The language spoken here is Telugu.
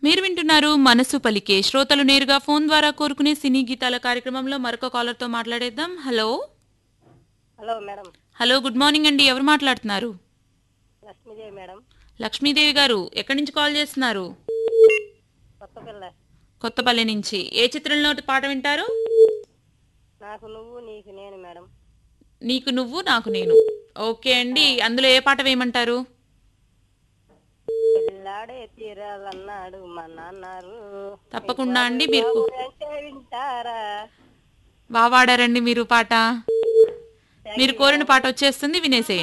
మీరు వింటున్నారు మనసు పలికే శ్రోతలు నేరుగా ఫోన్ ద్వారా కోరుకునే సినీ గీతాల కార్యక్రమంలో మరొక కాలర్తో మాట్లాడేద్దాం hello hello madam hello good morning అండి ఎవరు మాట్లాడుతున్నారు లక్ష్మీదేవి మేడం లక్ష్మీదేవి గారు ఎక్కడి నుంచి కాల్ చేస్తున్నారు కొత్త పిల్ల కొత్తపల్లి నుంచి ఏ చిత్రంలో పాట వింటారు నాకు నువ్వు నీకు నేను మేడం నీకు నువ్వు నాకు నేను ఓకే అండి అందులో ఏ పాట వేయమంటారు పిల్లాడే తీరాలన్నాడు మా నాన్నారు తప్పకుండా అండి మీరు అంటే వింటారా బాగా వాడారండి మీరు పాట మీరు కోరిన పాట వచ్చేస్తుంది వినేసేయండి